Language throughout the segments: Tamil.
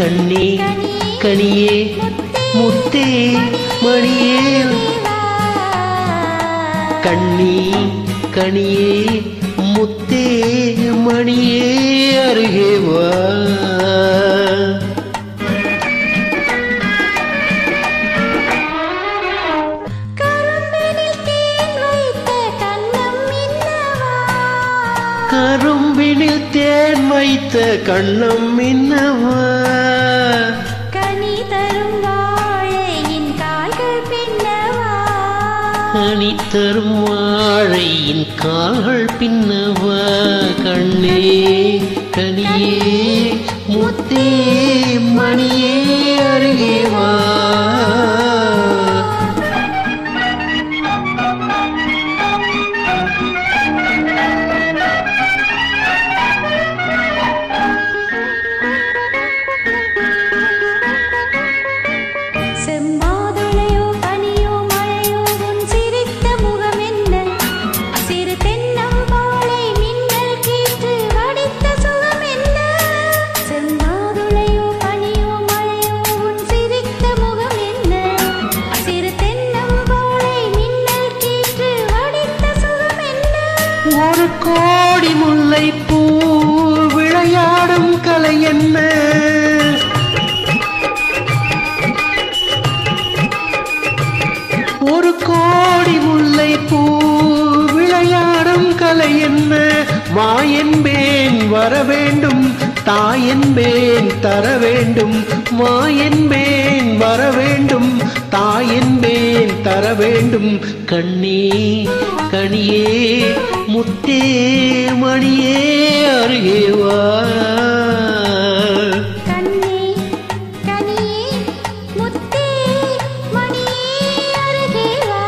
கண்ணே கனியே முத்தே மணியே கண்ணி கனியே முத்தே மணியே அருகே வா கரும்பினில் தேன் வைத்த கண்ணம் மின்னவா கரும்பினில் தேன் வைத்த கண்ணம் மின்னவா கனி தரும் வாழையின் கால்கள் பின்னவா அணி தரும் வாழையின் கால்கள் பின்னவா கண்ணே கனியே முத்தே மணியே அருகே வா செம்மாதுளையோ பனியோ மழையோ உன் சிரித்த முகம் என்ன சிறு தென்னம்பாளை மின்னல் கீற்று வடித்த சுகம் என்ன செம்மாதுளையோ பனியோ மழையோ உன் சிரித்த முகம் என்ன சிறு தென்னம்பாளை மின்னல் கீற்று வடித்த சுகம் என்ன ஒரு கோடி முல்லை பூ விளையாடும் கலை என்ன ஒரு கோடி முல்லை பூ விளையாடும் கலை என்ன மாயன்பேன் வர வேண்டும் தாயன்பேன் தர வேண்டும் மாயன்பேன் வர வேண்டும் தாயன்பேன் தர வேண்டும் கண்ணே கனியே முத்தே மணியே அருகே வா கண்ணே கனியே முத்தே மணியே அருகே வா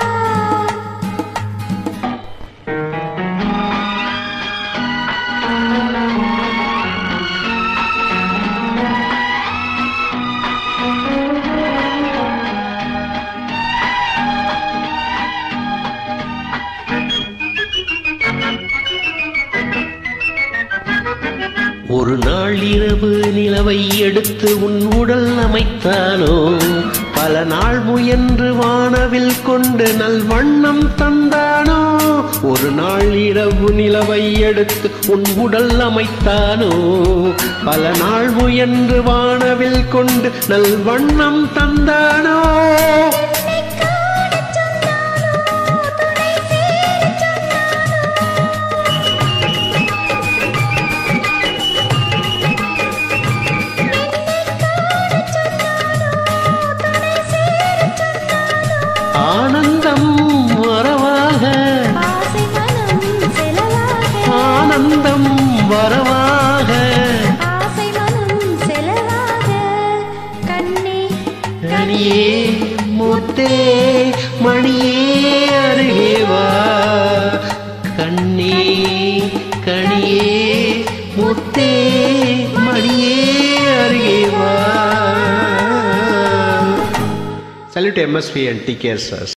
ஒரு நாள் இரவு நிலவை எடுத்து உன் உடல் அமைத்தானோ பல நாள் முயன்று வானவில் கொண்டு நல் வண்ணம் தந்தானோ ஒரு நாள் இரவு நிலவை எடுத்து உன் உடல் அமைத்தானோ பல நாள் முயன்று வானவில் கொண்டு நல் வண்ணம் தந்தானோ என்னை காணச் சொன்னானோ துணை சேரச் சொன்னானோ ஆனந்தம் வரவாக ஆசை மனம் செலவாக ஆனந்தம் வரவாக ஆசை மனம் செலவாக கண்ணே கனியே முத்தே மணியே அருகே வா கண்ணே கனியே முத்தே மணியே அருகே வா Salute MSP and take care, sirs.